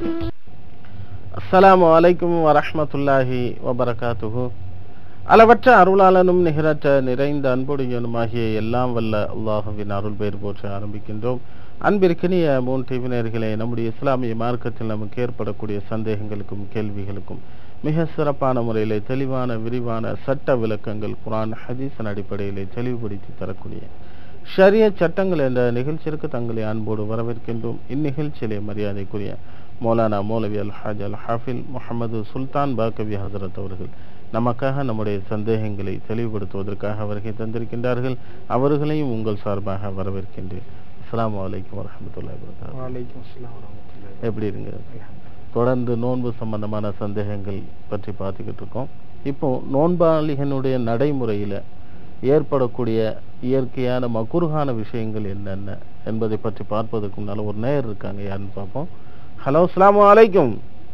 அஸ்ஸலாமு அலைக்கும் வரஹ்மத்துல்லாஹி வபரகாத்துஹு அளவற்ற அருளாளனும் நிகரற்ற நிறைந்த அன்புடையனுமாகிய எல்லாம் வல்ல அல்லாஹுவின் அருள் பெயர் போற்ற ஆரம்பிக்கின்றோம் அன்பிற்கினிய மூன் டிவினர்களே நம்முடைய இஸ்லாமிய மார்க்கத்தில் நமக்கு ஏற்படக்கூடிய சந்தேகங்களுக்கும் கேள்விகளுக்கும் மிக சிறப்பான முறையிலே தெளிவான விரிவான சட்ட விளக்கங்கள் குரான் ஹதீஸின் அடிப்படையிலே தெளிவுபடுத்தி தரக்கூடிய ஷரிய சட்டங்கள் என்ற நிகழ்ச்சிக்கு தங்களை அன்போடு வரவேற்கின்றோம் இந்நிகழ்ச்சியிலே மரியாதைக்குரிய மௌலானா மௌலவி அல் ஹாஜ் அல் ஹாஃபில் முகமது சுல்தான் பாக்கவி ஹசரத் அவர்கள் நமக்காக நம்முடைய சந்தேகங்களை தெளிவுபடுத்துவதற்காக வருகை தந்திருக்கின்றார்கள் அவர்களையும் உங்கள் சார்பாக வரவேற்கின்றேன் அஸ்ஸலாமு அலைக்கும் வரஹ்மத்துல்லாஹி வபரகாத்துஹு வலைக்கும் அஸ்ஸலாம் வரஹ்மத்துல்லாஹி எப்படி இருங்க தொடர்ந்து நோன்பு சம்பந்தமான சந்தேகங்கள் பற்றி பார்த்துக்கிட்டு இருக்கோம் இப்போ நோன்பாளிகனுடைய நடைமுறையில ஏற்படக்கூடிய இயற்கையான மக்குருகான விஷயங்கள் என்னென்ன என்பதை பற்றி பார்ப்பதற்கு முன்னால ஒரு நேயர் இருக்காங்க யாருன்னு பார்ப்போம் ஹலோ அஸ்ஸலாமு அலைக்கும்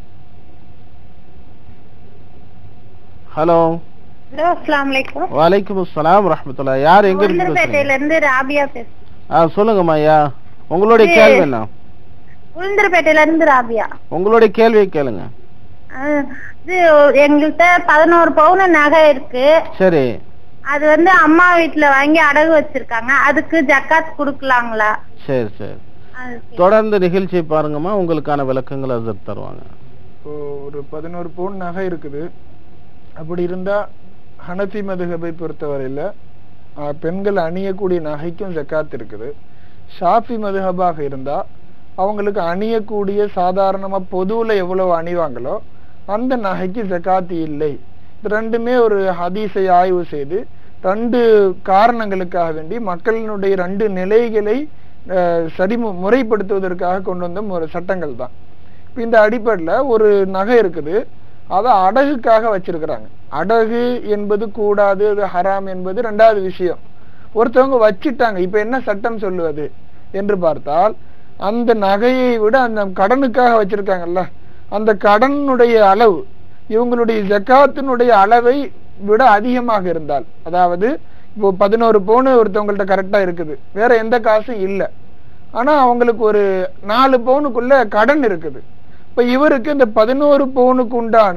ஹலோ ஹலோ அஸ்லாம் வலைக்கும் வலைக்கும் அஸ்ஸலாம் ரஹ்மத்துல்லா யார் எங்க இருந்து பேசுறீங்க உளுந்தூர்பேட்டையில இருந்து ராபியா பேசு ஆ சொல்லுங்கம்மா ஐயா உங்களுடைய கேள்வி என்ன உளுந்தூர்பேட்டையில இருந்து ராபியா உங்களுடைய கேள்வியை கேளுங்க அஹ், இது எங்கள்கிட்ட பதினோரு பவுன் நகை இருக்கு சரி அது வந்து அம்மா வீட்டுல வாங்கி அடகு வச்சிருக்காங்க அதுக்கு ஜக்காத் குடுக்கலாங்களா சரி சரி அது கே- தொடர்ந்து நிகழ்ச்சியை பாருங்கம்மா உங்களுக்கான விளக்கங்களை அதில் தருவாங்க இப்போ ஒரு பதினோரு பவுன் நகை இருக்குது அப்படி இருந்தா ஹனஃபி மதுஹபை பொறுத்தவரையில ஆஹ், பெண்கள் அணியக்கூடிய நகைக்கும் ஜக்காத் இருக்குது ஷாஃபி மதுஹபாக இருந்தா அவங்களுக்கு அணியக்கூடிய சாதாரணமா பொதுவுல எவ்வளவு அணிவாங்களோ அந்த நகைக்கு ஜக்காத் இல்லை இது ரெண்டுமே ஒரு ஹதீஸை ஆய்வு செய்து ரெண்டு காரணங்களுக்காக வேண்டி மக்களினுடைய ரெண்டு நிலைகளை ஆஹ், சரி மு- முறைப்படுத்துவதற்காக கொண்டு வந்த ஒரு சட்டங்கள் தான் இப்ப இந்த அடிப்படையில ஒரு நகை இருக்குது அதை அடகுக்காக வச்சிருக்கிறாங்க அடகு என்பது கூடாது அது ஹராம் என்பது ரெண்டாவது விஷயம் ஒருத்தவங்க வச்சிட்டாங்க இப்ப என்ன சட்டம் சொல்லுவது என்று பார்த்தால் அந்த நகையை விட அந்த கடனுக்காக வச்சிருக்காங்கல்ல அந்த கடனுடைய அளவு இவங்களுடைய ஜக்காத்தினுடைய அளவை விட அதிகமாக இருந்தால் அதாவது இப்போ பதினோரு பவுன் ஒருத்தவங்கள்ட்ட கரெக்டா இருக்குது வேற எந்த காசும் இல்லை ஆனா அவங்களுக்கு ஒரு நாலு பவுனுக்குள்ள கடன் இருக்குது இப்ப இவருக்கு இந்த பதினோரு பவுனுக்கு உண்டான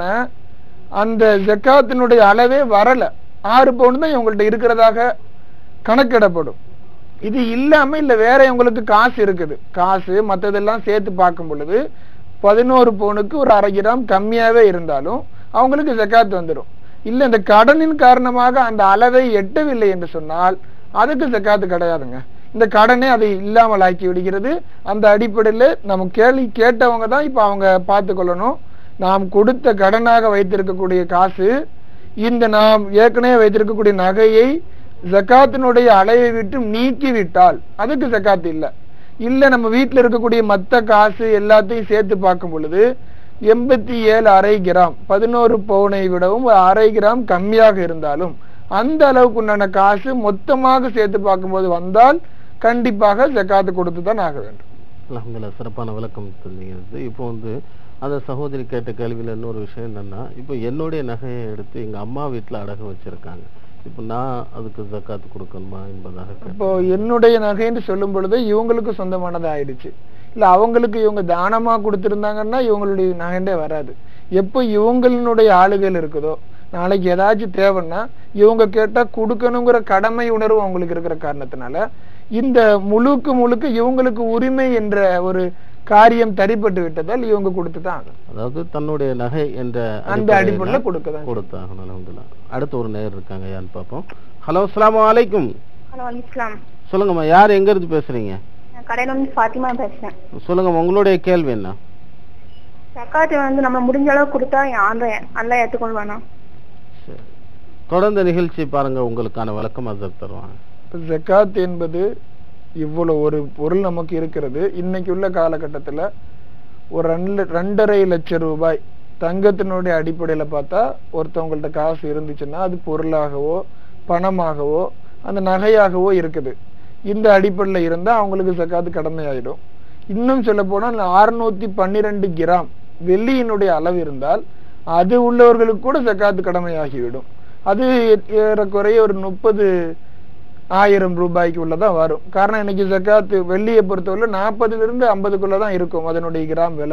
அந்த ஜக்காத்தினுடைய அளவே வரல ஆறு பவுன் தான் இவங்கள்ட்ட இருக்கிறதாக கணக்கிடப்படும் இது இல்லாம இல்ல வேற இவங்களுக்கு காசு இருக்குது காசு மத்ததெல்லாம் சேர்த்து பார்க்கும் பொழுது பதினோரு பவுனுக்கு ஒரு அரை கிராம் கம்மியாவே இருந்தாலும் அவங்களுக்கு ஜக்காத் வந்துடும் இல்ல இந்த கடனின் காரணமாக அந்த அளவை எட்டவில்லை என்று சொன்னால் அதுக்கு ஜக்காத்து கிடையாதுங்க இந்த கடனே அதை இல்லாமல் ஆக்கி விடுகிறது அந்த அடிப்படையில் நம்ம கேள்வி கேட்டவங்க தான் இப்ப அவங்க பார்த்து கொள்ளணும் நாம் கொடுத்த கடனாக வைத்திருக்கக்கூடிய காசு இந்த நாம் ஏற்கனவே வைத்திருக்கக்கூடிய நகையை ஜக்காத்தினுடைய அளவை விட்டு நீக்கி விட்டால் அதுக்கு ஜக்காத் இல்லை இல்ல நம்ம வீட்டில் இருக்கக்கூடிய மத்த காசு எல்லாத்தையும் சேர்த்து பார்க்கும் பொழுது எண்பத்தி ஏழு அரை கிராம் பதினோரு பவுனை விடவும் ஒரு அரை கிராம் கம்மியாக இருந்தாலும் அந்த அளவுக்கு உண்டான காசு மொத்தமாக சேர்த்து பார்க்கும்போது வந்தால் கண்டிப்பாக ஜக்காத்து கொடுத்து தான் ஆக வேண்டும் அல்ஹம்துலில்லாஹ் சிறப்பான விளக்கம் தந்தீங்க இப்போ வந்து அந்த சகோதரி கேட்ட கேள்வியில இன்னொரு விஷயம் என்னன்னா இப்போ என்னுடைய நகையை எடுத்து எங்க அம்மா வீட்டுல அடகு வச்சிருக்காங்க இப்போ நான் அதுக்கு ஜக்காத்து கொடுக்கணுமா என்பதாக கேட்டேன். இப்போ என்னுடைய நகைன்னு சொல்லும் பொழுது இவங்களுக்கு சொந்தமானது ஆயிடுச்சு இல்ல அவங்களுக்கு இவங்க தானமா கொடுத்திருந்தாங்கன்னா இவங்களுடைய நகைண்டே வராது எப்போ இவங்களினுடைய ஆளுகள் இருக்குதோ நாளைக்கு ஏதாச்சும் தேவைன்னா இவங்க கேட்டா கொடுக்கணுங்கிற கடமை உணர்வு அவங்களுக்கு இருக்கிற காரணத்தினால இந்த முழுக்க முழுக்க இவங்களுக்கு உரிமை என்ற ஒரு காரியம் தரிப்பட்டு விட்டதால் இவங்க கொடுத்து தான் ஆகணும் அதாவது தன்னுடைய நகை என்ற அந்த அடிப்படையில கொடுக்க தான் கொடுத்தாகணும் அல்ஹம்துலில்லாஹ் அடுத்து ஒரு நேர் இருக்காங்க யான்னு பார்ப்போம் ஹலோ அஸ்ஸலாமு அலைக்கும் ஹலோ இஸ்லாம் சொல்லுங்கம்மா யார் எங்க இருந்து பேசுறீங்க நான் கடையில வந்து ஃபாத்திமா பேசுறேன் சொல்லுங்க உங்களுடைய கேள்வி என்ன ஜக்காத்து வந்து நம்ம முடிஞ்ச அளவு கொடுத்தா ஆண்டேன் நல்லா ஏத்துக்கொள்வானா சரி தொடர்ந்து நிகழ்ச்சி பாருங்க உங்களுக்கான விளக்கம் அதில் தருவாங்க இப்ப ஜக்காத் என்பது இவ்வளவு ஒரு பொருள் நமக்கு இருக்கிறது இன்னைக்கு உள்ள காலகட்டத்துல ஒரு ரெண்டு ரெண்டரை லட்சம் ரூபாய் தங்கத்தினுடைய அடிப்படையில பார்த்தா ஒருத்தவங்கள்ட்ட காசு இருந்துச்சுன்னா அது பொருளாகவோ பணமாகவோ அந்த நகையாகவோ இருக்குது இந்த அடிப்படையில இருந்தா அவங்களுக்கு ஜக்காத்து கடமையாயிடும் இன்னும் சொல்ல போனால் அறுநூத்தி பன்னிரெண்டு கிராம் வெள்ளியினுடைய அளவு இருந்தால் அது உள்ளவர்களுக்கு கூட ஜக்காத்து கடமையாகிவிடும் அது ஏ- ஏறக்குறைய ஒரு முப்பது ஆயிரம் ரூபாய்க்கு உள்ளதான் வரும் காரணம் இன்னைக்கு ஜக்காத்து வெள்ளியை பொறுத்தவரை நாற்பதுல இருந்து ஐம்பதுக்குள்ள தான் இருக்கும் அதனுடைய கிராம் விலை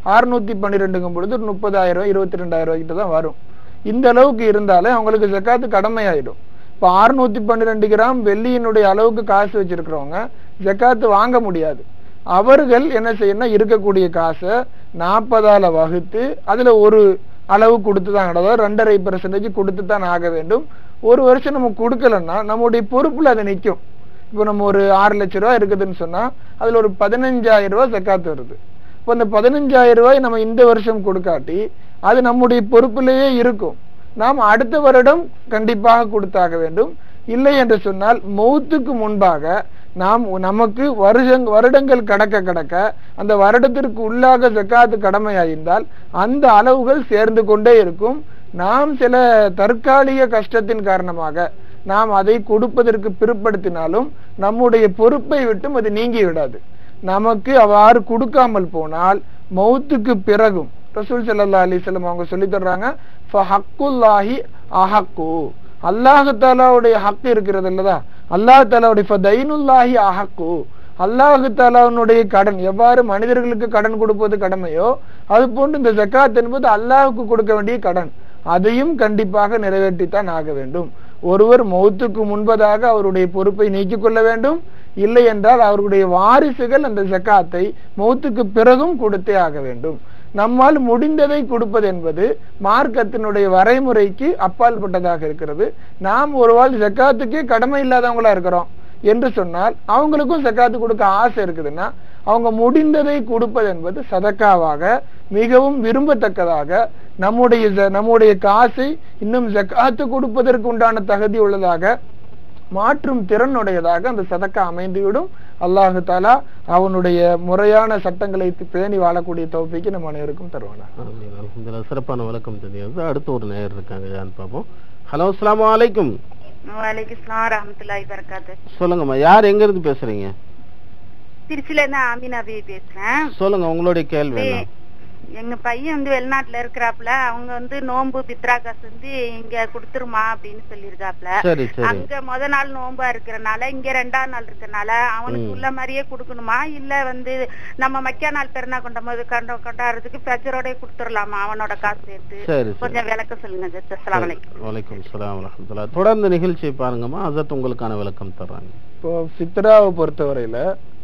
அறுநூத்தி பன்னிரெண்டுங்கும் பொழுது ஒரு முப்பதாயிரம் ரூபாய் இருபத்தி ரெண்டாயிரம் ரூபாய் கிட்ட தான் வரும் இந்த அளவுக்கு இருந்தாலே அவங்களுக்கு ஜக்காத்து கடமையாயிடும் இப்போ அறுநூத்தி பன்னிரெண்டு கிராம் வெள்ளியினுடைய அளவுக்கு காசு வச்சிருக்கிறவங்க ஜக்காத்து வாங்க முடியாது அவர்கள் என்ன செய்யணும்னா இருக்கக்கூடிய காசை நாற்பதால வகுத்து அதுல ஒரு அளவு கொடுத்து தான் அதாவது ரெண்டரை பெர்சன்டேஜ் கொடுத்து தான் ஆக வேண்டும் ஒரு வருஷம் நம்ம கொடுக்கலன்னா நம்முடைய பொறுப்புல அது நிற்கும் இப்போ நம்ம ஒரு ஆறு லட்ச ரூபாய் இருக்குதுன்னு சொன்னா அதுல ஒரு பதினஞ்சாயிரம் ரூபாய் ஜக்காத்து வருது இப்போ அந்த பதினஞ்சாயிரம் ரூபாய் நம்ம இந்த வருஷம் கொடுக்காட்டி அது நம்முடைய பொறுப்பிலேயே இருக்கும் நாம் அடுத்த வருடம் கண்டிப்பாக கொடுத்தாக வேண்டும் இல்லை என்று சொன்னால் மௌத்துக்கு முன்பாக நாம் நமக்கு வருஷங் வருடங்கள் கடக்க கடக்க அந்த வருடத்திற்கு உள்ளாக ஜக்காத்து கடமையாயிருந்தால் அந்த அளவுகள் சேர்ந்து கொண்டே இருக்கும் நாம் சில தற்காலிக கஷ்டத்தின் காரணமாக நாம் அதை கொடுப்பதற்கு பிற்படுத்தினாலும் நம்முடைய பொறுப்பை விட்டும் அது நீங்கி விடாது நமக்கு அவ்வாறு கொடுக்காமல் போனால் மௌத்துக்கு பிறகும் ரசூல் ஸல்லல்லாஹு அலைஹி வஸல்லம் அவங்க சொல்லி தர்றாங்க ஃபஹக்குல்லாஹி அஹக்கு அல்லாஹ் தாலாவுடைய ஹக்கு இருக்கிறது இல்லதா அல்லாஹ் தாலாவுடைய ஃபதைனுல்லாஹி அஹக்கு அல்லாஹு தாலாவுடைய கடன் எவ்வாறு மனிதர்களுக்கு கடன் கொடுப்பது கடமையோ அது போன்று இந்த ஜக்காத் என்பது அல்லாஹுக்கு கொடுக்க வேண்டிய கடன் அதையும் கண்டிப்பாக நிறைவேற்றித்தான் ஆக வேண்டும் ஒருவர் மௌத்துக்கு முன்பதாக அவருடைய பொறுப்பை நீக்கிக் கொள்ள வேண்டும் இல்லை என்றால் அவருடைய வாரிசுகள் அந்த ஜக்காத்தை மௌத்துக்கு பிறகும் கொடுத்தே ஆக வேண்டும் நம்மால் முடிந்ததை கொடுப்பது என்பது மார்க்கத்தினுடைய வரைமுறைக்கு அப்பாற்பட்டதாக இருக்கிறது நாம் ஒருவாள் ஜக்காத்துக்கே கடமை இல்லாதவங்களா இருக்கிறோம் என்று சொன்னால் அவங்களுக்கும் ஜக்காத்து கொடுக்க ஆசை இருக்குதுன்னா அவங்க முடிந்ததை கொடுப்பது என்பது சதக்காவாக மிகவும் விரும்பத்தக்கதாக நம்முடைய ஜ- நம்முடைய காசை இன்னும் ஜக்காத்து கொடுப்பதற்கு உண்டான தகுதி உள்ளதாக மாற்றும் திறனுடையதாக அந்த சதக்கா அமைந்துவிடும் அல்லாஹு தாலா அவனுடைய முறையான சட்டங்களை பேணி வாழக்கூடிய தௌஃபீக்கு நம்ம அனைவருக்கும் தருவானா ஆமீன். அல்ஹம்துலில்லாஹ். சிறப்பான விளக்கம் தெரியாது அடுத்து ஒரு நேயர் இருக்காங்க யான்னு பார்ப்போம் ஹலோ அஸ்ஸலாமு அலைக்கும் வலைக்கும் சலாம் ரஹமத்துல்லாஹி வரகாத்து சொல்லுங்கம்மா யார் எங்க இருந்து பேசுறீங்க திருச்சில இருந்து ஆமினா பேபி பேசுறேன் சொல்லுங்க உங்களுடைய கேள்வி என்ன எங்க பையன் வந்து வெளிநாட்டுல இருக்கிறாப்புல அவங்க வந்து நோன்பு பித்ரா காசு வந்து இங்க கொடுத்துருமா அப்படின்னு சொல்லியிருக்காப்ல சரி சரி அங்க முத நாள் நோன்பா இருக்கிறனால இங்க ரெண்டாவது நாள் இருக்கறனால அவனுக்கு ம். உள்ள மாதிரியே கொடுக்கணுமா இல்ல வந்து நம்ம மக்கா நாள் பெருநா கொண்டாடும்போது கொண்ட கொண்டாடுறதுக்கு பெச்சரோட கொடுத்துடலாமா அவனோட காசு சேர்த்து சரி சரி கொஞ்சம் விளக்க சொல்லுங்க ஜஸ்ட் அஸ்ஸலாமு அலைக்கும் வலைக்கும் சலாம் வரஹ்மத்துல்லாஹ் தொடர்ந்து நிகழ்ச்சியை பாருங்கம்மா அதற்கு உங்களுக்கான விளக்கம் தர்றாங்க இப்போ ஃபித்ராவை பொறுத்தவரையில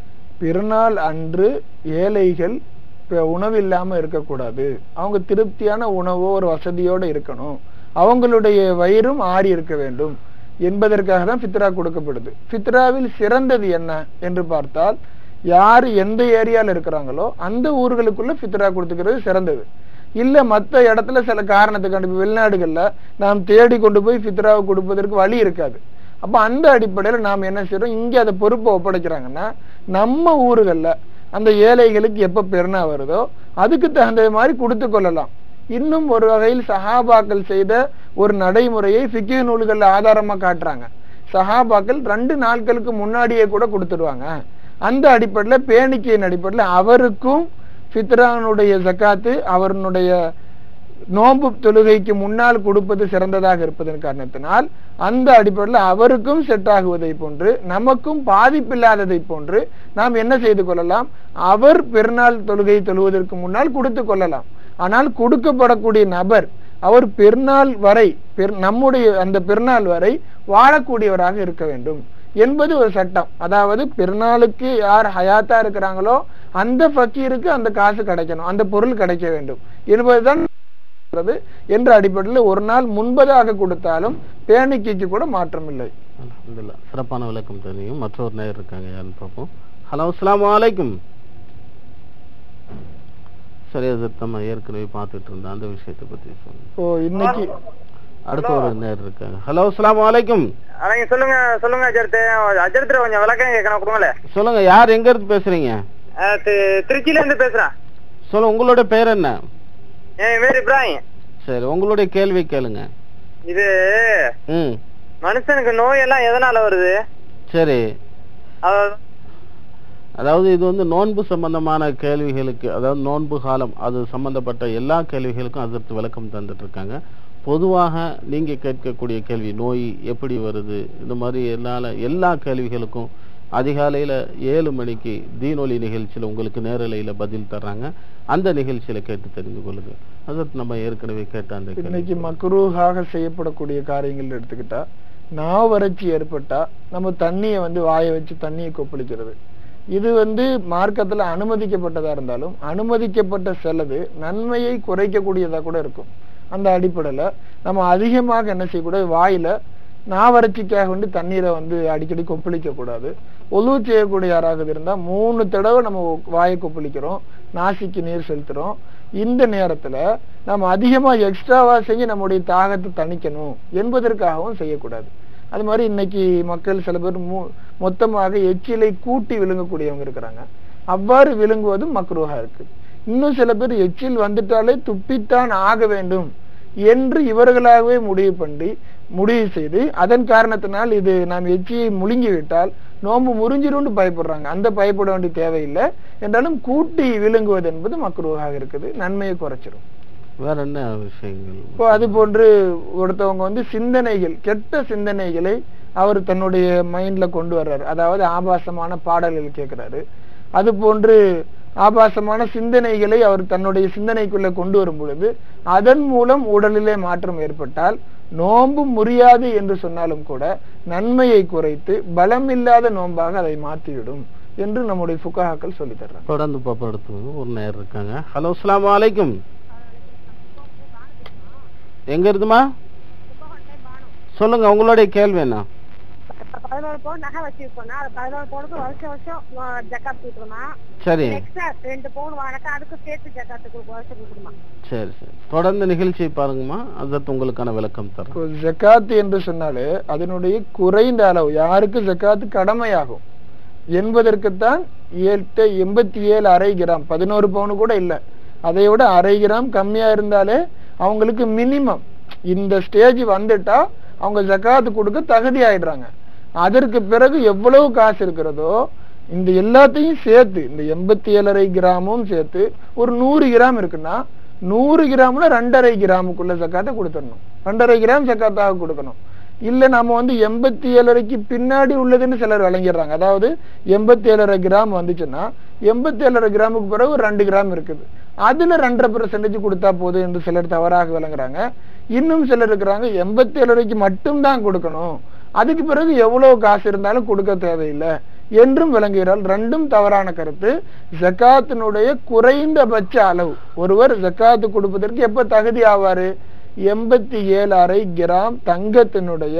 பிறநாள் அன்று ஏழைகள் இப்ப உணவு இல்லாம இருக்கக்கூடாது அவங்க திருப்தியான உணவோ ஒரு வசதியோட இருக்கணும் அவங்களுடைய வயிறும் ஆறி இருக்க வேண்டும் என்பதற்காக தான் ஃபித்ரா கொடுக்கப்படுது ஃபித்ராவில் சிறந்தது என்ன என்று பார்த்தால் யார் எந்த ஏரியால இருக்கிறாங்களோ அந்த ஊர்களுக்குள்ள ஃபித்ரா கொடுத்துக்கிறது சிறந்தது இல்ல மத்த இடத்துல சில காரணத்துக்காண்டி இப்ப வெளிநாடுகள்ல நாம் தேடி கொண்டு போய் ஃபித்ராவை கொடுப்பதற்கு வழி இருக்காது அப்ப அந்த அடிப்படையில நாம் என்ன செய்றோம் இங்க அதை பொறுப்பை ஒப்படைக்கிறாங்கன்னா நம்ம ஊர்கள்ல அந்த ஏழைகளுக்கு எப்ப பெருனா வருதோ அதுக்கு தகுந்த மாதிரி கொடுத்து கொள்ளலாம் இன்னும் ஒரு வகையில் சஹாபாக்கள் செய்த ஒரு நடைமுறையை ஃபிக்ஹ் நூல்கள்ல ஆதாரமா காட்டுறாங்க சஹாபாக்கள் ரெண்டு நாட்களுக்கு முன்னாடியே கூட கொடுத்துடுவாங்க அந்த அடிப்படையில பேணிக்கையின் அடிப்படையில அவருக்கும் ஃபித்ரானுடைய ஜக்காத்து அவருடைய நோன்பு தொழுகைக்கு முன்னால் கொடுப்பது சிறந்ததாக இருப்பதன் காரணத்தினால் அந்த அடிப்படையில் அவருக்கும் செட் ஆகுவதை போன்று நமக்கும் பாதிப்பில்லாததை போன்று நாம் என்ன செய்து கொள்ளலாம் அவர் பெருநாள் தொழுகை தொழுவதற்கு முன்னால் கொடுத்து கொள்ளலாம் ஆனால் கொடுக்கப்படக்கூடிய நபர் அவர் பெருநாள் வரை பெரு- நம்முடைய அந்த பெருநாள் வரை வாழக்கூடியவராக இருக்க வேண்டும் என்பது ஒரு சட்டம் அதாவது பெருநாளுக்கு யார் ஹயாத்தா இருக்கிறாங்களோ அந்த ஃபக்கீருக்கு அந்த காசு கிடைக்கணும் அந்த பொருள் கிடைக்க வேண்டும் என்பதுதான் இருக்கிறது என்ற அடிப்படையில் ஒரு நாள் முன்பதாக கொடுத்தாலும் பேணிக்கைக்கு கூட மாற்றம் இல்லை அல்ஹம்துலில்லாஹ் சிறப்பான விளக்கம் தெரியும் மற்றொரு நேயர் இருக்காங்க யாருன்னு பார்ப்போம் ஹலோ அஸ்ஸலாமு அலைக்கும் சரி அது நம்ம ஏற்கனவே பார்த்துட்டு இருந்த அந்த விஷயத்தை பத்தி சொல்லுங்க இப்போ இன்னைக்கு அடுத்த ஒரு நேயர் இருக்காங்க ஹலோ அஸ்ஸலாமு அலைக்கும் அவங்க சொல்லுங்க சொல்லுங்க அஜர்த்து அஜர்த்துல கொஞ்சம் விளக்கம் கேட்கணும் கொடுங்களே சொல்லுங்க யார் எங்க இருந்து பேசுறீங்க அஹ் தி- திருச்சியில இருந்து பேசுறேன் சொல்லுங்க உங்களுடைய பேர் என்ன என் பேர் இப்ராஹிம் சரி உங்களுடைய கேள்வி கேளுங்க இது ம் மனுஷனுக்கு நோய் எல்லாம் எதனால வருது சரி அதாவது அதாவது இது வந்து நோன்பு சம்பந்தமான கேள்விகளுக்கு அதாவது நோன்பு காலம் அது சம்பந்தப்பட்ட எல்லா கேள்விகளுக்கும் அதற்கு விளக்கம் தந்துட்டு இருக்காங்க பொதுவாக நீங்க கேட்கக்கூடிய கேள்வி நோய் எப்படி வருது இந்த மாதிரி எல்லா எல்லா கேள்விகளுக்கும் அதிகாலையில் ஏழு மணிக்கு தீனொலி நிகழ்ச்சியில் உங்களுக்கு நேரலையில் பதில் தர்றாங்க அந்த நிகழ்ச்சியில் கேட்டு தெரிந்து கொள்ளுங்க அதற்கு நம்ம ஏற்கனவே கேட்ட அந்த கேள்வி. இன்னைக்கு மக்ரூஹாக செய்யப்படக்கூடிய காரியங்கள் எடுத்துக்கிட்டா நாவ் வறட்சி ஏற்பட்டா நம்ம தண்ணியை வந்து வாயை வச்சு தண்ணியை கொப்பளிக்கிறது இது வந்து மார்க்கத்துல அனுமதிக்கப்பட்டதா இருந்தாலும் அனுமதிக்கப்பட்ட செலவு நன்மையை குறைக்கக்கூடியதா கூட இருக்கும் அந்த அடிப்படையில நம்ம அதிகமாக என்ன செய்யக்கூடாது வாயில நாவறட்சிக்காக வேண்டி தண்ணீரை வந்து அடிக்கடி கொப்பளிக்க கூடாது ஒழுவு செய்யக்கூடிய யாராக இருந்தா மூணு தடவை நம்ம வாயை கொப்பளிக்கிறோம் நாசிக்கு நீர் செலுத்துறோம் இந்த நேரத்துல நம்ம அதிகமா எக்ஸ்ட்ராவா செஞ்சு நம்முடைய தாகத்தை தணிக்கணும் என்பதற்காகவும் செய்யக்கூடாது அது மாதிரி இன்னைக்கு மக்கள் சில பேர் மூ மொத்தமாக எச்சிலை கூட்டி விழுங்கக்கூடியவங்க இருக்கிறாங்க அவ்வாறு விழுங்குவதும் மக்ரூஹா இருக்கு இன்னும் சில பேர் எச்சில் வந்துட்டாலே துப்பித்தான் ஆக வேண்டும் என்று இவர்களாகவே முடிவு பண்ணி முடிவு செய்து அதன் காரணத்தினால் இது நாம் எச்சியை முழுங்கி விட்டால் நோன்பு முறிஞ்சிரும்னு பயப்படுறாங்க அந்த பயப்பட வேண்டிய தேவையில்லை என்றாலும் கூட்டி விழுங்குவது என்பது மக்ரூஹாக இருக்குது நன்மையை குறைச்சிரும் வேற என்ன விஷயங்கள் இப்போ அது போன்று ஒருத்தவங்க வந்து சிந்தனைகள் கெட்ட சிந்தனைகளை அவர் தன்னுடைய மைண்ட்ல கொண்டு வர்றாரு அதாவது ஆபாசமான பாடல்கள் கேட்கிறாரு அது போன்று ஆபாசமான சிந்தனைகளை அவர் தன்னுடைய சிந்தனைக்குள்ள கொண்டு வரும் பொழுது அதன் மூலம் உடலிலே மாற்றம் ஏற்பட்டால் நோன்பு முறியாது என்று சொன்னாலும் கூட நன்மையை குறைத்து பலம் இல்லாத நோன்பாக அதை மாற்றிவிடும் என்று நம்முடைய ஃபுகாக்கள் சொல்லித் தர்றாங்க தொடர்ந்து பாப்பா அடுத்து ஒரு நேரம் இருக்காங்க ஹலோ அஸ்ஸலாமு அலைக்கும் எங்க இருந்துமா சொல்லுங்க உங்களுடைய கேள்வி என்ன பதினோரு பவுன் நகை வச்சிருக்கோம்னா அது பதினோரு பவுனுக்கு வருஷம் வருஷம் ஜக்காத் கொடுக்கணுமா சரி எக்ஸ்ட்ரா ரெண்டு பவுன் வாங்கினா அதுக்கு சேர்த்து ஜக்காத்து கொடுக்கும் வருஷம் கொடுக்கணுமா சரி சரி தொடர்ந்து நிகழ்ச்சியை பாருங்கம்மா அதற்கு உங்களுக்கான விளக்கம் தரேன் இப்போ ஜக்காத் என்று சொன்னாலே அதனுடைய குறைந்த அளவு யாருக்கு ஜக்காத் கடமையாகும் என்பதற்குத்தான் ஏழு எண்பத்தி ஏழு அரை கிராம் பதினோரு பவுன் கூட இல்லை அதை விட அரை கிராம் கம்மியா இருந்தாலே அவங்களுக்கு மினிமம் இந்த ஸ்டேஜ் வந்துட்டா அவங்க ஜக்காத்து கொடுக்க தகுதி ஆயிடுறாங்க அதற்கு பிறகு எவ்வளவு காசு இருக்கிறதோ இந்த எல்லாத்தையும் சேர்த்து இந்த எண்பத்தி ஏழரை கிராமும் சேர்த்து ஒரு நூறு கிராம் இருக்குன்னா நூறு கிராம்ல ரெண்டரை கிராமுக்குள்ள ஜக்காத்தை கொடுத்துடணும் ரெண்டரை கிராம் ஜக்காத்தாக கொடுக்கணும் இல்ல நாம வந்து எண்பத்தி ஏழரைக்கு பின்னாடி உள்ளதுன்னு சிலர் விளங்கிடுறாங்க அதாவது எண்பத்தி ஏழரை கிராம் வந்துச்சுன்னா எண்பத்தி ஏழரை கிராமுக்கு பிறகு ஒரு ரெண்டு கிராம் இருக்குது அதுல ரெண்டரை பெர்சன்டேஜ் கொடுத்தா போதும் என்று சிலர் தவறாக விளங்குறாங்க இன்னும் சிலர் இருக்கிறாங்க எண்பத்தி ஏழரைக்கு மட்டும்தான் கொடுக்கணும் அதுக்கு பிறகு எவ்வளவு காசு இருந்தாலும் கொடுக்க தேவையில்லை என்றும் விளங்குகிறாள் ரெண்டும் தவறான கருத்து ஜக்காத்தினுடைய குறைந்தபட்ச அளவு ஒருவர் ஜக்காத்து கொடுப்பதற்கு எப்ப தகுதி ஆவாரு எண்பத்தி ஏழு அரை கிராம் தங்கத்தினுடைய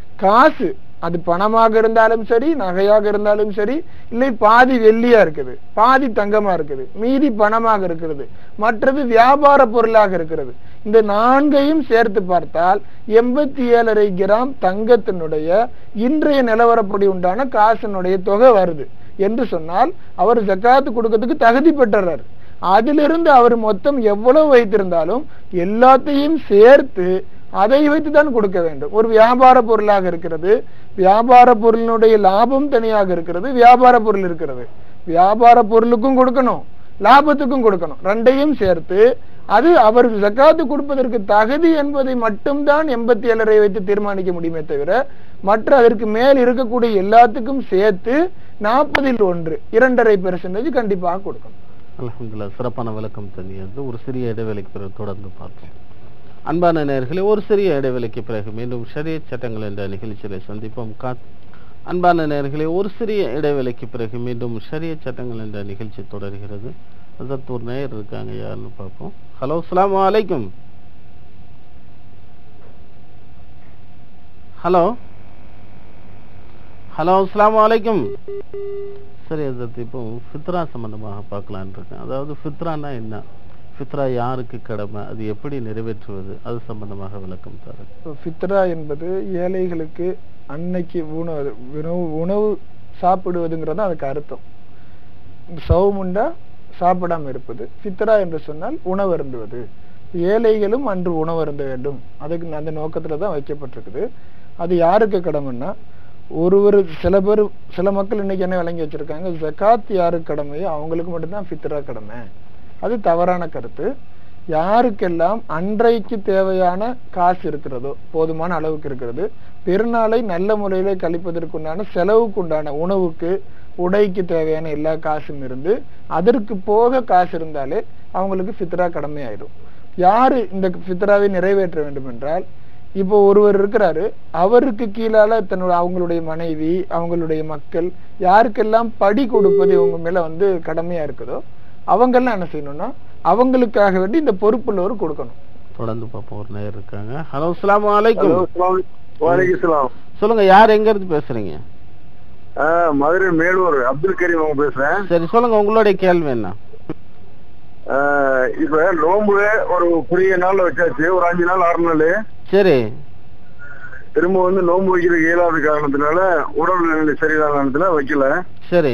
காசு அது பணமாக இருந்தாலும் சரி நகையாக இருந்தாலும் சரி இல்லை பாதி வெள்ளியா இருக்குது பாதி தங்கமா இருக்குது மீதி பணமாக இருக்கிறது மற்றது வியாபார பொருளாக இருக்கிறது இந்த நான்கையும் சேர்த்து பார்த்தால் எண்பத்தி ஏழரை கிராம் தங்கத்தினுடைய இன்றைய நிலவரப்படி உண்டான காசினுடைய தொகை வருது என்று சொன்னால் அவர் ஜக்காத்து கொடுக்கறதுக்கு தகுதி பெற்றுறாரு அதிலிருந்து அவர் மொத்தம் எவ்வளவு வைத்திருந்தாலும் எல்லாத்தையும் சேர்த்து அதை வைத்து தான் கொடுக்க வேண்டும் ஒரு வியாபார பொருளாக இருக்கிறது வியாபார பொருளினுடைய லாபம் தனியாக இருக்கிறது வியாபார பொருள் இருக்கிறது வியாபார பொருளுக்கும் கொடுக்கணும் லாபத்துக்கும் கொடுக்கணும் ரெண்டையும் சேர்த்து அது அவர் ஜக்காத்து கொடுப்பதற்கு தகுதி என்பதை மட்டும்தான் எண்பத்தி ஏழரை வைத்து தீர்மானிக்க முடியுமே தவிர மற்ற அதற்கு மேல் இருக்கக்கூடிய எல்லாத்துக்கும் சேர்த்து நாற்பதில் ஒன்று இரண்டரை பெர்சன்டேஜ் கண்டிப்பாக கொடுக்கணும் அல்ஹம்துலில்லாஹ் சிறப்பான விளக்கம் தனியது ஒரு சிறிய இடைவேளைக்கு பிறகு தொடர்ந்து பார்ப்போம் அன்பான நேயர்களே ஒரு சிறிய இடைவேளைக்கு பிறகு மீண்டும் ஷரிய சட்டங்கள் என்ற நிகழ்ச்சியில சந்திப்போம் கா அன்பான நேயர்களே ஒரு சிறிய இடைவேளைக்கு பிறகு மீண்டும் ஷரிய சட்டங்கள் என்ற நிகழ்ச்சி தொடர்கிறது அதற்கு ஒரு நேயர் இருக்காங்க யாருன்னு பார்ப்போம் ஹலோ அஸ்ஸலாமு அலைக்கும் ஹலோ ஹலோ அஸ்ஸலாமு அலைக்கும் சரி அதற்கு இப்போ ஃபித்ரா சம்பந்தமாக பார்க்கலான்னு இருக்கேன் அதாவது ஃபித்ரானா என்ன ஃபித்ரா யாருக்கு கடமை அது எப்படி நிறைவேற்றுவது அது சம்பந்தமாக விளக்கம் தரேன் இப்போ ஃபித்ரா என்பது ஏழைகளுக்கு அன்னைக்கு உணவு உணவு உணவு சாப்பிடுவதுங்கிறது அதுக்கு அர்த்தம் சவுமுண்டா சாப்பிடாம இருப்பது ஃபித்ரா என்று சொன்னால் உணவு அருந்துவது ஏழைகளும் அன்று உணவு அருந்த வேண்டும் அதுக்கு அந்த நோக்கத்துல தான் வைக்கப்பட்டிருக்குது அது யாருக்கு கடமைன்னா ஒருவர் சில பேர் சில மக்கள் இன்னைக்கு என்ன விளங்கி வச்சிருக்காங்க ஜகாத் யாருக்கு கடமையோ அவங்களுக்கு மட்டும்தான் ஃபித்ரா கடமை அது தவறான கருத்து யாருக்கெல்லாம் அன்றைக்கு தேவையான காசு இருக்கிறதோ போதுமான அளவுக்கு இருக்கிறது பெருநாளை நல்ல முறையிலே கழிப்பதற்குண்டான செலவுக்குண்டான உணவுக்கு உடைக்கு தேவையான எல்லா காசும் இருந்து அதற்கு போக காசு இருந்தாலே அவங்களுக்கு ஃபித்ரா கடமை ஆயிடும் யாரு இந்த ஃபித்ராவை நிறைவேற்ற வேண்டும் என்றால் இப்போ ஒருவர் இருக்கிறாரு அவருக்கு கீழால தன்னோட அவங்களுடைய மனைவி அவங்களுடைய மக்கள் யாருக்கெல்லாம் படி கொடுப்பது இவங்க மேல வந்து கடமையா இருக்குதோ அவங்கெல்லாம் என்ன செய்யணும்னா அவங்களுக்காக வேண்டி இந்த பொறுப்புள்ளவர் கொடுக்கணும் தொடர்ந்து பார்ப்போம் ஒரு நேர் இருக்காங்க ஹலோ அஸ்ஸலாமு அலைக்கும் வாலிகுலாம் சொல்லுங்க யார் எங்க இருந்து பேசுறீங்க மதுரை மேலூர் அப்துல் கரீம் அவங்க பேசுறேன் சரி சொல்லுங்க உங்களுடைய கேள்வி என்ன ஆஹ் இப்ப நோம்பு ஒரு குறுகிய நாள்ல வச்சாச்சு ஒரு அஞ்சு நாள் ஆறு நாள் சரி திரும்ப வந்து நோம்பு வைக்கிறதுக்கு இயலாத காரணத்தினால உடல் நிலை சரியில்லாத காரணத்துல வைக்கல சரி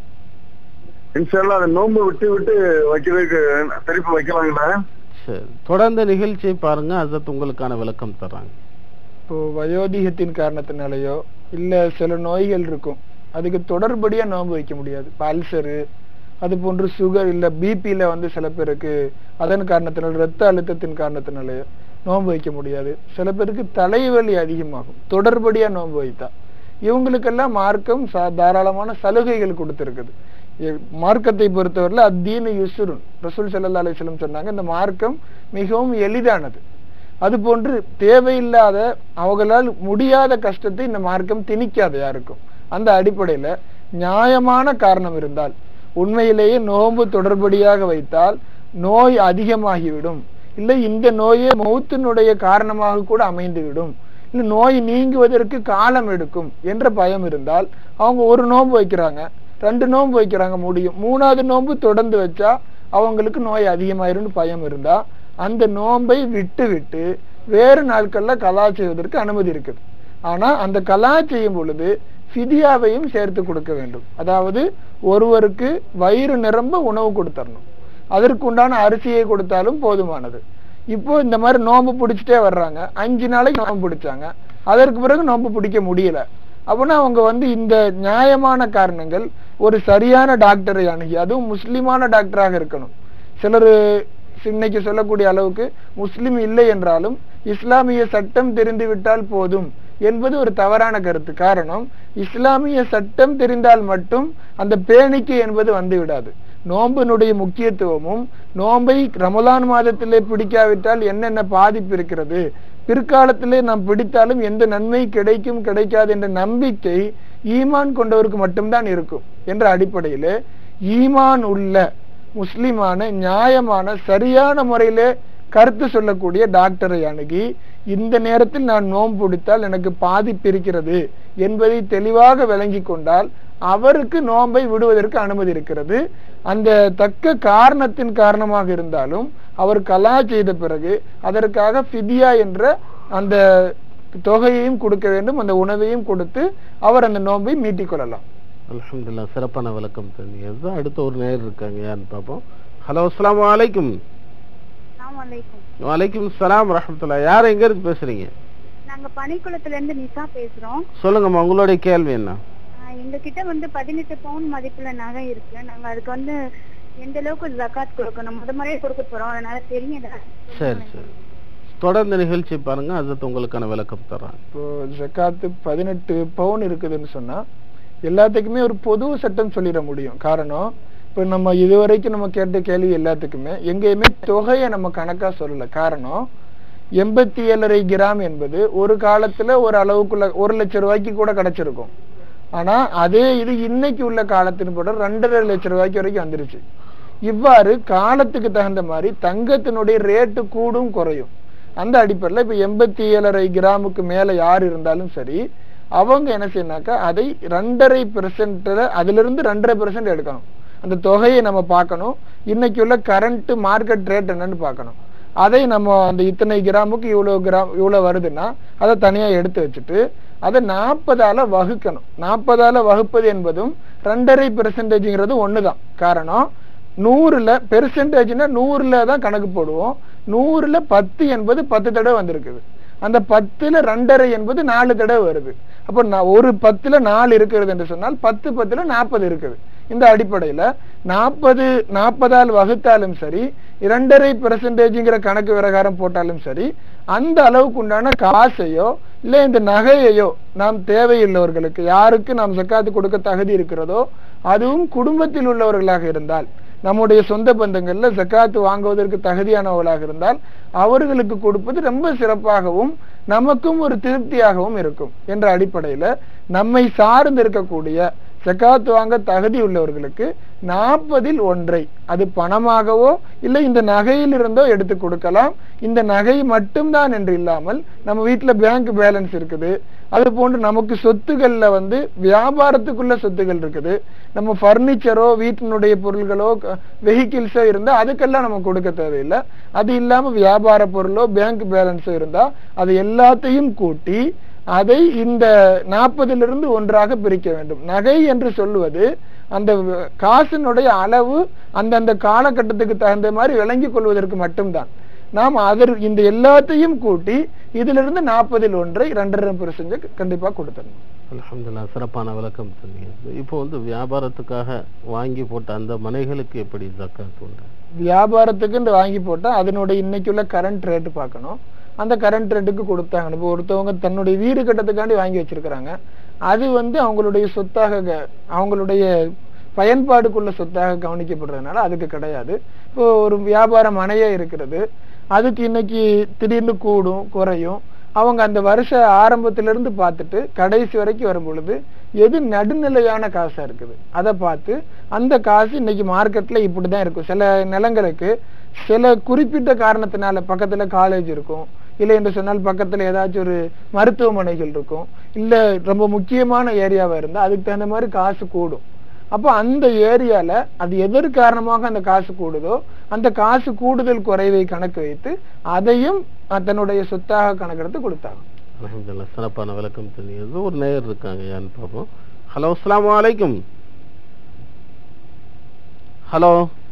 இன்ஷால்லா அந்த நோம்பு விட்டு விட்டு வைக்கிறதுக்கு திருப்பி வைக்கலாங்களா சரி தொடர்ந்து நிகழ்ச்சியை பாருங்க அசத் உங்களுக்கான விளக்கம் தர்றாங்க இப்போ வயோதிகத்தின் காரணத்தினாலயோ இல்ல சில நோய்கள் இருக்கும் அதுக்கு தொடர்படியா நோன்பு வைக்க முடியாது இப்போ அல்சரு அது போன்று சுகர் இல்ல பிபில வந்து சில பேருக்கு அதன் காரணத்தினால ரத்த அழுத்தத்தின் காரணத்தினாலயோ நோன்பு வைக்க முடியாது சில பேருக்கு தலைவலி அதிகமாகும் தொடர்படியா நோன்பு வைத்தா இவங்களுக்கெல்லாம் மார்க்கம் சா- தாராளமான சலுகைகள் கொடுத்திருக்குது எ- மார்க்கத்தை பொறுத்தவரையில அத்தீன யுசுருன் ரசூல் ஸல்லல்லாஹு அலைஹி வஸல்லம் சொன்னாங்க இந்த மார்க்கம் மிகவும் எளிதானது அது போன்று தேவையில்லாத அவங்களால் முடியாத கஷ்டத்தை இந்த மார்க்கம் திணிக்காது யாருக்கும் அந்த அடிப்படையில நியாயமான காரணம் இருந்தால் உண்மையிலேயே நோன்பு தொடர்படியாக வைத்தால் நோய் அதிகமாகிவிடும் இல்லை இந்த நோயே மௌத்தினுடைய காரணமாக கூட அமைந்துவிடும் இல்லை நோய் நீங்குவதற்கு காலம் எடுக்கும் என்ற பயம் இருந்தால் அவங்க ஒரு நோன்பு வைக்கிறாங்க ரெண்டு நோன்பு வைக்கிறாங்க முடியும் மூணாவது நோன்பு தொடர்ந்து வச்சா அவங்களுக்கு நோய் அதிகமாயிரும்னு பயம் இருந்தா அந்த நோன்பை விட்டு விட்டு வேறு நாட்கள்ல கலா செய்வதற்கு அனுமதி இருக்குது ஆனா அந்த கலா செய்யும் பொழுது ஃபிதியாவையும் சேர்த்து கொடுக்க வேண்டும் அதாவது ஒருவருக்கு வயிறு நிரம்ப உணவு கொடுத்தரணும் அதற்கு உண்டான அரிசியை கொடுத்தாலும் போதுமானது இப்போ இந்த மாதிரி நோன்பு பிடிச்சிட்டே வர்றாங்க அஞ்சு நாளைக்கு நோன்பு பிடிச்சாங்க அதற்கு பிறகு நோன்பு பிடிக்க முடியல அப்படின்னா அவங்க வந்து இந்த நியாயமான காரணங்கள் ஒரு சரியான டாக்டரை அணுகி அதுவும் முஸ்லிமான டாக்டராக இருக்கணும் சிலர் இன்னைக்கு சொல்லக்கூடிய அளவுக்கு முஸ்லிம் இல்லை என்றாலும் இஸ்லாமிய சட்டம் தெரிந்து விட்டால் போதும் என்பது ஒரு தவறான கருத்து காரணம் இஸ்லாமிய சட்டம் தெரிந்தால் மட்டும் அந்த பேணிக்கை என்பது வந்து விடாது நோம்பினுடைய முக்கியத்துவமும் நோன்பை ரமலான் மாதத்திலே பிடிக்காவிட்டால் என்னென்ன பாதிப்பு இருக்கிறது பிற்காலத்திலே நாம் பிடித்தாலும் எந்த நன்மை கிடைக்கும் கிடைக்காது என்ற நம்பிக்கை ஈமான் கொண்டவருக்கு மட்டும்தான் இருக்கும் என்ற அடிப்படையிலே ஈமான் உள்ள முஸ்லிமான நியாயமான சரியான முறையிலே கருத்து சொல்லக்கூடிய டாக்டரை அணுகி இந்த நேரத்தில் நான் நோன்பு பிடித்தால் எனக்கு பாதிப்பு இருக்கிறது என்பதை தெளிவாக விளங்கி கொண்டால் அவருக்கு நோன்பை விடுவதற்கு அனுமதி இருக்கிறது அந்த தக்க காரணத்தின் காரணமாக இருந்தாலும் அவர் கலா செய்த பிறகு அதற்காக ஃபிதியா என்ற அந்த தொகையையும் கொடுக்க வேண்டும் அந்த உணவையும் கொடுத்து அவர் அந்த நோன்பை மீட்டிக் கொள்ளலாம் அல்ஹம்துலில்லாஹ் சிறப்பான விளக்கம் தந்தீங்க அடுத்த ஒரு நேர் இருக்காங்க யாருன்னு பார்ப்போம் ஹலோ அஸ்ஸலாமு அலைக்கும் வலைக்கும் சலாம் ரஹமத்துல்லா யார் எங்க இருந்து பேசுறீங்க நாங்க பனிக்குளத்துல இருந்து நிசா பேசுறோம் சொல்லுங்கம்மா உங்களுடைய கேள்வி என்ன ஆஹ் எங்க கிட்ட வந்து பதினெட்டு பவுன் மதிப்புல நகை இருக்கு நாங்க அதுக்கு வந்து எந்த அளவுக்கு ஜகாத் கொடுக்கணும் முத முறையே கொடுக்க போறோம் அதனால தெரியல சரி சரி தொடர்ந்து நிகழ்ச்சி பாருங்க அதுக்கு உங்களுக்கான விளக்கம் தர்றாங்க இப்போ ஜக்காத்து பதினெட்டு பவுன் இருக்குதுன்னு சொன்னா எல்லாத்துக்குமே ஒரு பொது சட்டம் சொல்லிட முடியும் காரணம் இப்ப நம்ம இதுவரைக்கும் நம்ம கேட்ட கேள்வி எல்லாத்துக்குமே எங்கேயுமே தொகையை நம்ம கணக்கா சொல்லல காரணம் எண்பத்தி ஏழரை கிராம் என்பது ஒரு காலத்துல ஒரு அளவுக்குள்ள ஒரு லட்சம் ரூபாய்க்கு கூட கிடைச்சிருக்கும் ஆனா அதே இது இன்னைக்கு உள்ள காலத்தின் கூட ரெண்டரை லட்சம் ரூபாய்க்கு வரைக்கும் வந்துருச்சு இவ்வாறு காலத்துக்கு தகுந்த மாதிரி தங்கத்தினுடைய ரேட்டு கூடும் குறையும் அந்த அடிப்படையில் இப்ப எண்பத்தி ஏழரை கிராமுக்கு மேல யார் இருந்தாலும் சரி அவங்க என்ன செய்யணாக்கா அதை ரெண்டரை பெர்சென்ட்ல அதுல இருந்து ரெண்டரை பெர்சென்ட் எடுக்கணும் அந்த தொகையை நம்ம பார்க்கணும் இன்னைக்கு உள்ள கரண்ட் மார்க்கெட் ரேட் என்னன்னு பார்க்கணும் அதை நம்ம அந்த இத்தனை கிராமுக்கு இவ்வளவு கிராம் இவ்வளவு வருதுன்னா அதை தனியா எடுத்து வச்சுட்டு அதை நாற்பதால வகுக்கணும் நாற்பதால வகுப்பது என்பதும் ரெண்டரை பெர்சன்டேஜ்ங்கிறது ஒண்ணுதான் காரணம் நூறுல பெர்சன்டேஜ்னா நூறுல தான் கணக்கு போடுவோம் நூறுல பத்து என்பது பத்து தடவை வந்திருக்குது அந்த பத்துல ரெண்டரை என்பது நாலு தடவை வருது அப்போ நான் ஒரு பத்துல நாலு இருக்கிறது என்று சொன்னால் பத்து பத்துல நாற்பது இருக்குது இந்த அடிப்படையில நாற்பது நாற்பதால் வகுத்தாலும் சரி இரண்டரை பெர்சன்டேஜ்ங்கிற கணக்கு பிரகாரம் போட்டாலும் சரி அந்த அளவுக்கு உண்டான காசையோ இல்ல இந்த நகையையோ நாம் தேவையுள்ளவர்களுக்கு யாருக்கு நாம் ஜக்காத்து கொடுக்க தகுதி இருக்கிறதோ அதுவும் குடும்பத்தில் உள்ளவர்களாக இருந்தால் நம்முடைய சொந்த பந்தங்கள்ல ஜக்காத்து வாங்குவதற்கு தகுதியானவர்களாக இருந்தால் அவர்களுக்கு கொடுப்பது ரொம்ப சிறப்பாகவும் நமக்கும் ஒரு திருப்தியாகவும் இருக்கும் என்ற அடிப்படையில நம்மை சார்ந்து இருக்கக்கூடிய ஜக்காத்து வாங்க தகுதி உள்ளவர்களுக்கு நாற்பதில் ஒன்றை அது பணமாகவோ இல்லை இந்த நகையிலிருந்தோ எடுத்து கொடுக்கலாம் இந்த நகை மட்டும்தான் என்று இல்லாமல் நம்ம வீட்டுல பேங்க் பேலன்ஸ் இருக்குது அது போன்று நமக்கு சொத்துகள்ல வந்து வியாபாரத்துக்குள்ள சொத்துகள் இருக்குது நம்ம பர்னிச்சரோ வீட்டினுடைய பொருள்களோ வெஹிக்கிள்ஸோ இருந்தா அதுக்கெல்லாம் நம்ம கொடுக்க தேவையில்லை அது இல்லாம வியாபார பொருளோ பேங்க் பேலன்ஸோ இருந்தா அது எல்லாத்தையும் கூட்டி அதை இந்த நாற்பதிலிருந்து ஒன்றாக பிரிக்க வேண்டும் நகை என்று சொல்லுவது அந்த காசினுடைய அளவு அந்தந்த காலகட்டத்துக்கு தகுந்த மாதிரி விளங்கிக் கொள்வதற்கு மட்டும்தான் நாம் அதற்கு இந்த எல்லாத்தையும் கூட்டி இதிலிருந்து நாற்பதில் ஒன்றை ரெண்டரை பெர்சன்ட் கண்டிப்பா கொடுத்துடணும் அல்ஹம்துலில்லாஹ் சிறப்பான விளக்கம் சொன்னீங்க இப்போ வந்து வியாபாரத்துக்காக வாங்கி போட்ட அந்த மனைகளுக்கு எப்படி ஜக்காத் உண்டு வியாபாரத்துக்கு வாங்கி போட்டா அதனுடைய இன்னைக்குள்ள கரண்ட் ரேட் பார்க்கணும் அந்த கரண்ட் ரேட்டுக்கு கொடுத்தாங்க இப்போ ஒருத்தவங்க தன்னுடைய வீடு கட்டத்துக்காண்டி வாங்கி வச்சிருக்கிறாங்க அது வந்து அவங்களுடைய சொத்தாக க- அவங்களுடைய பயன்பாடுக்குள்ள சொத்தாக கவனிக்கப்படுறதுனால அதுக்கு கிடையாது இப்போ ஒரு வியாபார மனையே இருக்கிறது அதுக்கு இன்னைக்கு திடீர்னு கூடும் குறையும் அவங்க அந்த வருஷ ஆரம்பத்துல இருந்து பார்த்துட்டு கடைசி வரைக்கும் வரும் பொழுது எது நடுநிலையான காசா இருக்குது அதை பார்த்து அந்த காசு இன்னைக்கு மார்க்கெட்ல இப்படிதான் இருக்கும் சில நிலங்களுக்கு சில குறிப்பிட்ட காரணத்தினால பக்கத்துல காலேஜ் இருக்கும் இல்லை என்று சொன்னால் பக்கத்துல ஏதாச்சும் ஒரு மருத்துவமனைகள் இருக்கும் இல்ல ரொம்ப முக்கியமான ஏரியாவா இருந்தா அதுக்கு தகுந்த மாதிரி காசு கூடும் அப்போ அந்த ஏரியால அது எதற்கு காரணமாக அந்த காசு கூடுதோ அந்த காசு கூடுதல் குறைவை கணக்கு வைத்து அதையும் அஹ், தன்னுடைய சொத்தாக கணக்கெடுத்து கொடுத்தாங்க அல்ஹம்துலில்லாஹ் சிறப்பான விளக்கம் சொன்னீங்க ஒரு நேயர் இருக்காங்க யான்னு பார்ப்போம் ஹலோ அஸ்ஸலாமு அலைக்கும் ஹலோ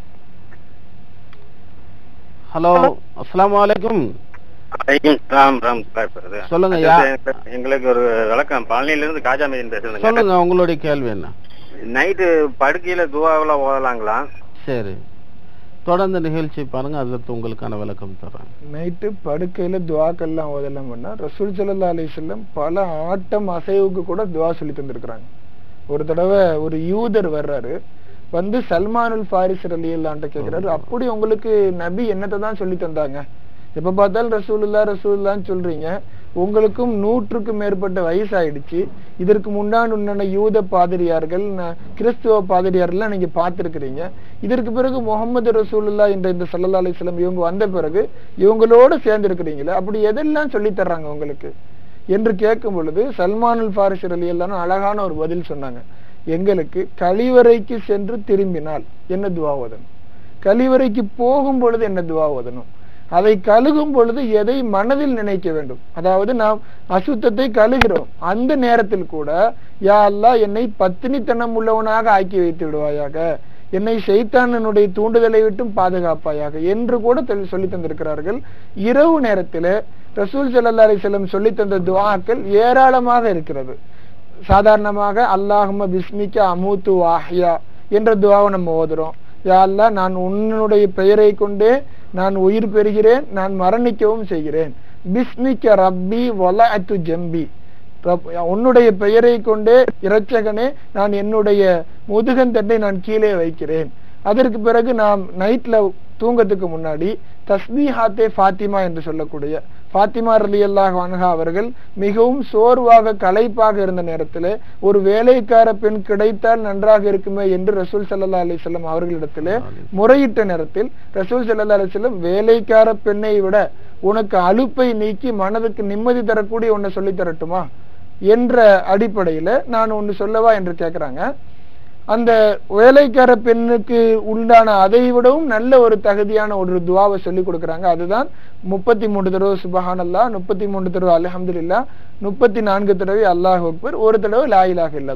ஹலோ அஸ்ஸலாமு அலைக்கும் வலைக்கும் சலாம் ரஹ்மத்துல்லாஹி வபரகாத்துஹு. சொல்லுங்க, அது யா- எங்களுக்கு- எங்களுக்கு ஒரு விளக்கம் பழனியில இருந்து காஜா மீன் பேசுறேங்க சொல்லுங்க உங்களுடைய கேள்வி என்ன நைட்டு படுக்கையில துவாவில் ஓதலாங்களா சரி தொடர்ந்து நிகழ்ச்சி பாருங்க அதற்கு உங்களுக்கான விளக்கம் தர்றேன் நைட்டு படுக்கையில துவாக்கெல்லாம் ஓதெல்லாம் பண்ணா ரசூல் ஸல்லல்லாஹு அலைஹி வஸல்லம் பல ஆட்டம் அசைவுக்கு கூட துவா சொல்லி தந்திருக்கிறாங்க ஒரு தடவை ஒரு யூதர் வர்றாரு வந்து சல்மானுல் ஃபாரிஸ் ரலியல்லான்ட்ட கேக்குறாரு அப்படி உங்களுக்கு நபி என்னத்தை தான் சொல்லி தந்தாங்க எப்ப பார்த்தாலும் ரசூலுல்லா ரசூலுல்லான்னு சொல்றீங்க உங்களுக்கும் நூற்றுக்கும் மேற்பட்ட வயசாயிடுச்சு இதற்கு முன்னாடி உண்டான யூத பாதிரியார்கள் ந- கிறிஸ்துவ பாதிரியார்கள்லாம் நீங்க பார்த்திருக்கிறீங்க இதற்கு பிறகு முகமது ரசூலுல்லா என்ற இந்த சல்லல்லா அலிஸ்லாம் இவங்க வந்த பிறகு இவங்களோட சேர்ந்து இருக்கிறீங்களே அப்படி எதெல்லாம் சொல்லி தர்றாங்க உங்களுக்கு என்று கேட்கும் பொழுது சல்மானுல் ஃபாரிஸ் அலி எல்லாம் அழகான ஒரு பதில் சொன்னாங்க எங்களுக்கு கழிவறைக்கு சென்று திரும்பினால் என்ன துவா ஓதணும் கழிவறைக்கு போகும் பொழுது என்ன துவா ஓதணும் அதை கழுகும் பொழுது எதை மனதில் நினைக்க வேண்டும் அதாவது நாம் அசுத்தத்தை கழுகிறோம் அந்த நேரத்தில் கூட யா அல்லாஹ் என்னை பத்தினித்தனம் உள்ளவனாக ஆக்கி வைத்து விடுவாயாக என்னை சைத்தானனுடைய தூண்டுதலை விட்டும் பாதுகாப்பாயாக என்று கூட தெளி- சொல்லி தந்திருக்கிறார்கள் இரவு நேரத்தில் ரசூல் ஸல்லல்லாஹு அலைஹி வஸல்லம் சொல்லி தந்த துஆக்கள் ஏராளமாக இருக்கிறது சாதாரணமாக அல்லாஹும்ம பிஸ்மிக்க அமூத்து வாஹ்யா என்ற துவாவை நம்ம ஓதுறோம் யா அல்லாஹ் நான் உன்னுடைய பெயரை கொண்டே நான் உயிர் பெறுகிறேன் நான் மரணிக்கவும் செய்கிறேன் பிஸ்மிக்க ரப்பி வலஅத்து ஜம்பி ரப்- உன்னுடைய பெயரை கொண்டே இரட்சகனே நான் என்னுடைய முதுகந்தட்டை நான் கீழே வைக்கிறேன் அதற்கு பிறகு நாம் நைட்ல தூங்கத்துக்கு முன்னாடி தஸ்பீஹாத்தே ஃபாத்திமா என்று சொல்லக்கூடிய ஃபாத்திமா ரலியல்லாஹு அன்ஹா அவர்கள் மிகவும் சோர்வாக களைப்பாக இருந்த நேரத்தில் ஒரு வேலைக்கார பெண் கிடைத்தால் நன்றாக இருக்குமே என்று ரசூல் ஸல்லல்லாஹு அலைஹி வஸல்லம் அவர்களிடத்திலே முறையிட்ட நேரத்தில் ரசூல் ஸல்லல்லாஹு அலைஹி வஸல்லம் வேலைக்கார பெண்ணை விட உனக்கு அலுப்பை நீக்கி மனதுக்கு நிம்மதி தரக்கூடிய ஒன்றை சொல்லி தரட்டுமா என்ற அடிப்படையில நான் ஒன்று சொல்லவா என்று கேட்குறாங்க அந்த வேலைக்கார பெண்ணுக்கு உண்டான அதை விடவும் நல்ல ஒரு தகுதியான ஒரு துவாவை சொல்லி கொடுக்குறாங்க அதுதான் முப்பத்தி மூன்று தடவை சுபஹானல்லா முப்பத்தி மூன்று தடவை அல்ஹம்துலில்லா முப்பத்தி நான்கு தடவை அல்லாஹ் அக்பர் ஒரு தடவை லா இலாஹ இல்லல்லா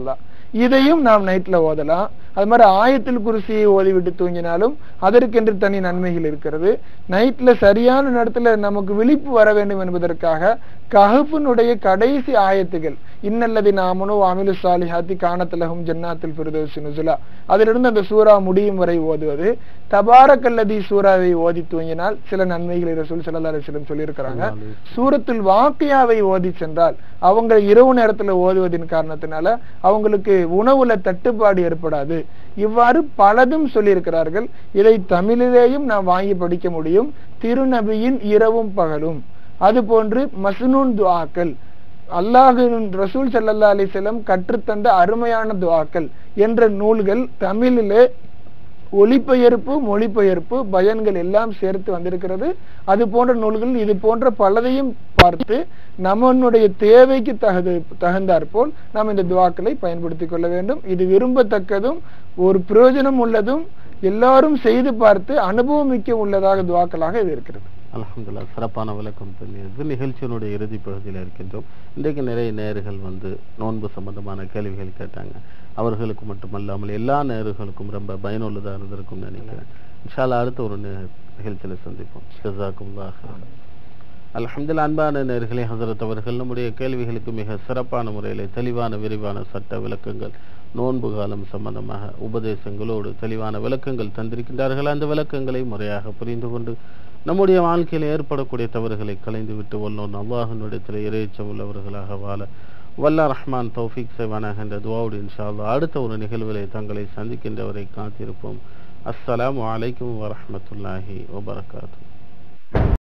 இதையும் நாம் நைட்ல ஓதலாம் அது மாதிரி ஆயத்தில் குருசியை ஓதிவிட்டு தூங்கினாலும் அதற்கென்று தனி நன்மைகள் இருக்கிறது நைட்ல சரியான நேரத்துல நமக்கு விழிப்பு வர வேண்டும் என்பதற்காக கஹஃபினுடைய கடைசி ஆயத்துகள் இன்னல்லதி நாமனோ அமிலு சாலிஹாத்தி காணத்தலகும் ஜன்னாத்தில் ஃபிர்தௌசி நுசுலா அதிலிருந்து அந்த சூரா முடியும் வரை ஓதுவது தபாரக்கல்லதி சூறாவை ஓதி தூங்கினால் சில நன்மைகளை ரசூல் ஸல்லல்லாஹு அலைஹி வஸல்லம் சொல்லியிருக்கிறாங்க சூரத்துல் வாக்கியாவை ஓதி சென்றால் அவங்க இரவு நேரத்துல ஓதுவதின் காரணத்தினால அவங்களுக்கு உணவுல தட்டுப்பாடு ஏற்படாது இவ்வாறு பலதும் சொல்லியிருக்கிறார்கள் இதை தமிழிலேயும் நாம் வாங்கி படிக்க முடியும் திருநபியின் இரவும் பகலும் அதுபோன்று மஸ்னூன் துஆக்கள் அல்லாஹின் ரசூல் ஸல்லல்லாஹு அலைஹி வஸல்லம் கற்றுத்தந்த அருமையான துஆக்கள் என்ற நூல்கள் தமிழிலே ஒளிபெயர்ப்பு மொழிபெயர்ப்பு பயன்கள் எல்லாம் சேர்த்து வந்திருக்கிறது அது போன்ற நூல்கள் இது போன்ற பலதையும் பார்த்து நம்மனுடைய தேவைக்கு தகுது தகுந்தாற்போல் நாம் இந்த துவாக்களை பயன்படுத்திக் கொள்ள வேண்டும் இது விரும்பத்தக்கதும் ஒரு பிரயோஜனம் உள்ளதும் எல்லாரும் செய்து பார்த்து அனுபவமிக்க உள்ளதாக துவாக்களாக இது இருக்கிறது அல்ஹம்துலில்லாஹ் சிறப்பான விளக்கம் தெரிஞ்சது நிகழ்ச்சியினுடைய இறுதி பகுதியில் இருக்கின்றோம் இன்றைக்கு நிறைய நேயர்கள் வந்து நோன்பு சம்பந்தமான கேள்விகள் கேட்டாங்க அவர்களுக்கு மட்டுமல்லாமல் எல்லா நேயர்களுக்கும் ரொம்ப பயனுள்ளதாக இருந்திருக்கும் நினைக்கிறேன் இன்ஷால்லா அடுத்த ஒரு நி- நிகழ்ச்சியில சந்திப்போம் ஜஸாக்குமுல்லாஹ் ஹைரன். அல்ஹம்துலில்லாஹ் அன்பான நேர்களே ஹசரத் அவர்கள் நம்முடைய கேள்விகளுக்கு மிக சிறப்பான முறையில் தெளிவான விரிவான சட்ட விளக்கங்கள் நோன்பு காலம் சம்பந்தமாக உபதேசங்களோடு தெளிவான விளக்கங்கள் தந்திருக்கின்றார்கள் அந்த விளக்கங்களை முறையாக புரிந்து கொண்டு நம்முடைய வாழ்க்கையில் ஏற்படக்கூடிய தவறுகளை களைந்துவிட்டு வல்லோன் அல்லாஹனுடைய இறைச்சம் உள்ளவர்களாக வாழ வல்ல ரஹ்மான் தௌஃபீக் செய்வானாக என்ற துவாவுடு இன்ஷா அல்லாஹ் அடுத்த ஒரு நிகழ்விலே தங்களை சந்திக்கின்றவரை காத்திருப்போம் அஸ்ஸலாமு அலைக்கும் வரஹ்மத்துல்லாஹி வபரகாத்து